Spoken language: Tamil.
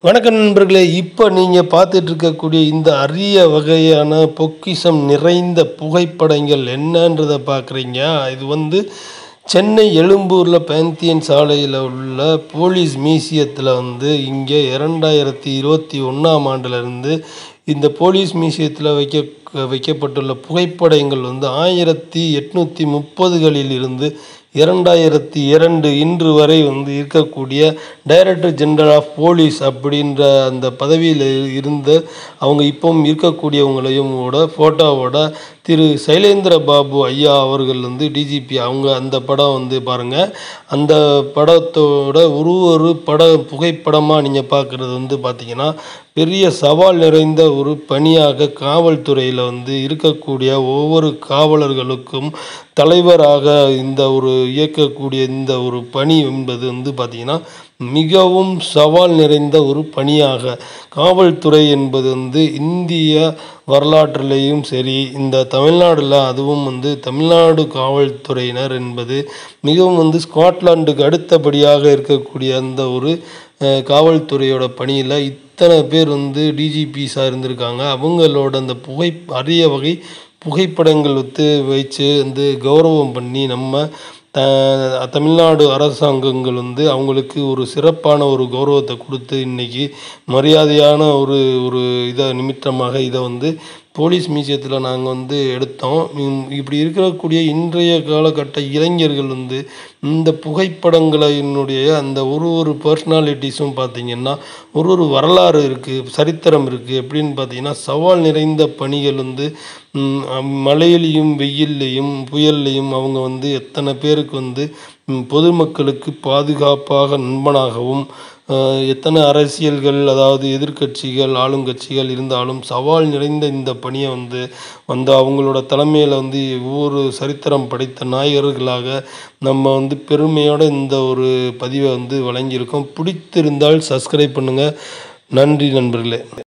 வணக்கம் நண்பர்களே இப்போ நீங்கள் பார்த்துட்டு இருக்கக்கூடிய இந்த அரிய வகையான பொக்கிஷம் நிறைந்த புகைப்படங்கள் என்னன்றதை பார்க்குறீங்க இது வந்து சென்னை எழும்பூரில் பேந்தியன் சாலையில் உள்ள போலீஸ் மியூசியத்தில் வந்து இங்கே இரண்டாயிரத்தி இருபத்தி ஒன்றாம் ஆண்டிலிருந்து இந்த போலீஸ் மியூசியத்தில் வைக்க வைக்கப்பட்டுள்ள புகைப்படங்கள் வந்து ஆயிரத்தி எட்நூற்றி முப்பதுகளில் இருந்து இரண்டாயிரத்தி இரண்டு இன்று வரை வந்து இருக்கக்கூடிய டைரக்டர் ஜெனரல் ஆஃப் போலீஸ் அப்படின்ற அந்த பதவியில் இருந்த அவங்க இப்பவும் இருக்கக்கூடியவங்களையும் ஓட ஃபோட்டோவோட திரு சைலேந்திர பாபு ஐயா அவர்கள் வந்து டிஜிபி அவங்க அந்த படம் வந்து பாருங்கள் அந்த படத்தோட ஒரு ஒரு பட புகைப்படமாக நீங்கள் பார்க்குறது வந்து பார்த்தீங்கன்னா பெரிய சவால் நிறைந்த ஒரு பணியாக காவல்துறையில் வந்து இருக்கக்கூடிய ஒவ்வொரு காவலர்களுக்கும் தலைவராக இந்த ஒரு இயக்கக்கூடிய இந்த ஒரு பணி என்பது வந்து பார்த்திங்கன்னா மிகவும் சவால் நிறைந்த ஒரு பணியாக காவல்துறை என்பது வந்து இந்திய வரலாற்றிலேயும் சரி இந்த தமிழ்நாடுல அதுவும் வந்து தமிழ்நாடு காவல்துறையினர் என்பது மிகவும் வந்து ஸ்காட்லாண்டுக்கு அடுத்தபடியாக இருக்கக்கூடிய அந்த ஒரு அஹ், காவல்துறையோட பணியில் இத்தனை பேர் வந்து டிஜிபிஸாக இருந்திருக்காங்க அவங்களோட அந்த புகை அரிய வகை புகைப்படங்கள் வந்து வச்சு வந்து கௌரவம் பண்ணி நம்ம த தமிழ்நாடு அரசாங்கங்கள் வந்து அவங்களுக்கு ஒரு சிறப்பான ஒரு கௌரவத்தை கொடுத்து இன்னைக்கு மரியாதையான ஒரு ஒரு இதை நிமித்தமாக இதை வந்து போலீஸ் மியூசியத்தில் நாங்கள் வந்து எடுத்தோம் உம் இப்படி இருக்கக்கூடிய இன்றைய காலகட்ட இளைஞர்கள் வந்து இந்த புகைப்படங்களினுடைய அந்த ஒரு ஒரு பர்சனாலிட்டிஸும் பார்த்தீங்கன்னா ஒரு ஒரு வரலாறு இருக்குது சரித்திரம் இருக்குது எப்படின்னு பார்த்தீங்கன்னா சவால் நிறைந்த பணிகள் வந்து ம், அம், மழையிலையும் வெயில்லையும் புயல்லையும் அவங்க வந்து எத்தனை பேருக்கு வந்து ம், பொதுமக்களுக்கு பாதுகாப்பாக நண்பனாகவும் அஹ், எத்தனை அரசியல்கள் அதாவது எதிர்க்கட்சிகள் ஆளுங்கட்சிகள் இருந்தாலும் சவால் நிறைந்த இந்த பணியை வந்து வந்து அவங்களோட தலைமையில் வந்து ஒவ்வொரு சரித்திரம் படைத்த நாயகர்களாக நம்ம வந்து பெருமையோட இந்த ஒரு பதிவை வந்து வழங்கியிருக்கோம் பிடித்திருந்தால் சப்ஸ்கிரைப் பண்ணுங்கள் நன்றி நண்பர்களே